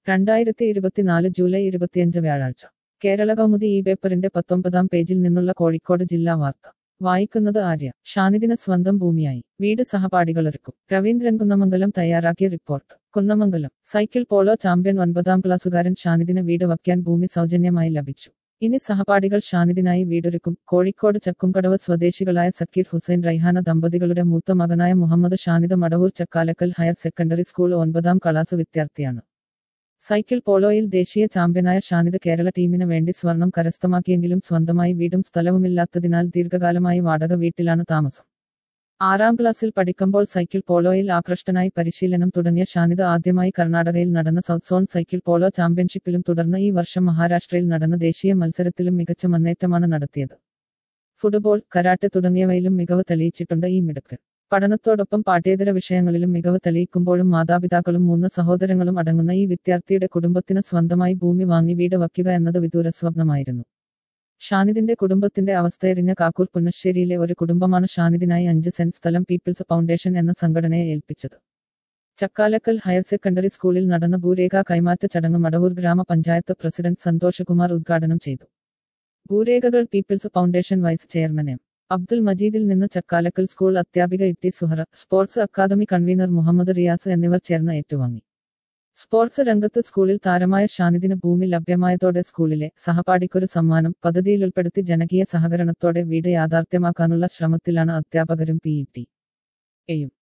രണ്ടായിരത്തി ഇരുപത്തിനാല് ജൂലൈ ഇരുപത്തിയഞ്ച് വ്യാഴാഴ്ച കേരള കൗമുദി ഈ പേപ്പറിന്റെ പത്തൊമ്പതാം പേജിൽ നിന്നുള്ള കോഴിക്കോട് ജില്ലാ വാർത്ത വായിക്കുന്നത് ആര്യ ഷാനിദിന് സ്വന്തം ഭൂമിയായി വീട് സഹപാഠികളൊരുക്കും രവീന്ദ്രൻ കുന്നമംഗലം തയ്യാറാക്കിയ report Kunnamangalam cycle polo champion ഒൻപതാം ക്ലാസ്സുകാരൻ ഷാനിദിന് വീട് വയ്ക്കാൻ ഭൂമി സൗജന്യമായി ലഭിച്ചു ഇനി സഹപാഠികൾ ഷാനിദിനായി വീടൊരുക്കും കോഴിക്കോട് ചക്കുംകടവ് സ്വദേശികളായ സക്കീർ ഹുസൈൻ റൈഹാന ദമ്പതികളുടെ മൂത്ത മകനായ Muhammad Shanid Madavoor Chakkalakkal higher secondary school ഒൻപതാം ക്ലാസ് വിദ്യാർത്ഥിയാണ് സൈക്കിൾ പോളോയിൽ ദേശീയ ചാമ്പ്യനായ ഷാനിദ് കേരള ടീമിന് വേണ്ടി സ്വർണം കരസ്ഥമാക്കിയെങ്കിലും സ്വന്തമായി വീടും സ്ഥലവുമില്ലാത്തതിനാൽ ദീർഘകാലമായി വാടക വീട്ടിലാണ് താമസം ആറാം ക്ലാസ്സിൽ പഠിക്കുമ്പോൾ സൈക്കിൾ പോളോയിൽ ആകൃഷ്ടനായി പരിശീലനം തുടങ്ങിയ ഷാനിദ് ആദ്യമായി കർണാടകയിൽ നടന്ന സൗത്ത് സോൺ സൈക്കിൾ പോളോ ചാമ്പ്യൻഷിപ്പിലും തുടർന്ന് ഈ വർഷം മഹാരാഷ്ട്രയിൽ നടന്ന ദേശീയ മത്സരത്തിലും മികച്ച മുന്നേറ്റമാണ് നടത്തിയത് ഫുട്ബോൾ കരാട്ടെ തുടങ്ങിയവയിലും മികവ് തെളിയിച്ചിട്ടുണ്ട് ഈ മിടുക്ക് പഠനത്തോടൊപ്പം പാഠ്യേതര വിഷയങ്ങളിലും മികവ് തെളിയിക്കുമ്പോഴും മാതാപിതാക്കളും മൂന്ന് സഹോദരങ്ങളും അടങ്ങുന്ന ഈ വിദ്യാർത്ഥിയുടെ കുടുംബത്തിന് സ്വന്തമായി ഭൂമി വാങ്ങി വീട് വയ്ക്കുക എന്നത് വിദൂര സ്വപ്നമായിരുന്നു ഷാനിദിന്റെ കുടുംബത്തിന്റെ അവസ്ഥയറിഞ്ഞ കാക്കൂർ പുന്നശ്ശേരിയിലെ ഒരു കുടുംബമാണ് ഷാനിദിനായി അഞ്ച് സെന്റ് സ്ഥലം പീപ്പിൾസ് ഫൗണ്ടേഷൻ എന്ന സംഘടനയെ ഏൽപ്പിച്ചത് ചക്കാലക്കൽ ഹയർ സെക്കൻഡറി സ്കൂളിൽ നടന്ന ഭൂരേഖ കൈമാറ്റ ചടങ്ങ് മടവൂർ ഗ്രാമപഞ്ചായത്ത് പ്രസിഡന്റ് സന്തോഷകുമാർ ഉദ്ഘാടനം ചെയ്തു ഭൂരേഖകൾ people's foundation vice chairman M Abdul മജീദിൽ നിന്ന് ചക്കാലക്കൽ സ്കൂൾ അധ്യാപിക Itty Suhara sports academy convener Muhammad Riyas എന്നിവർ ചേർന്ന് ഏറ്റുവാങ്ങി സ്പോർട്സ് രംഗത്ത് സ്കൂളിൽ താരമായ ഷാനിദിന് ഭൂമി ലഭ്യമായതോടെ സ്കൂളിലെ സഹപാഠിക്കൊരു സമ്മാനം പദ്ധതിയിലുൾപ്പെടുത്തി ജനകീയ സഹകരണത്തോടെ വീട് യാഥാർത്ഥ്യമാക്കാനുള്ള ശ്രമത്തിലാണ് അധ്യാപകരും പി ഇ ടി എയും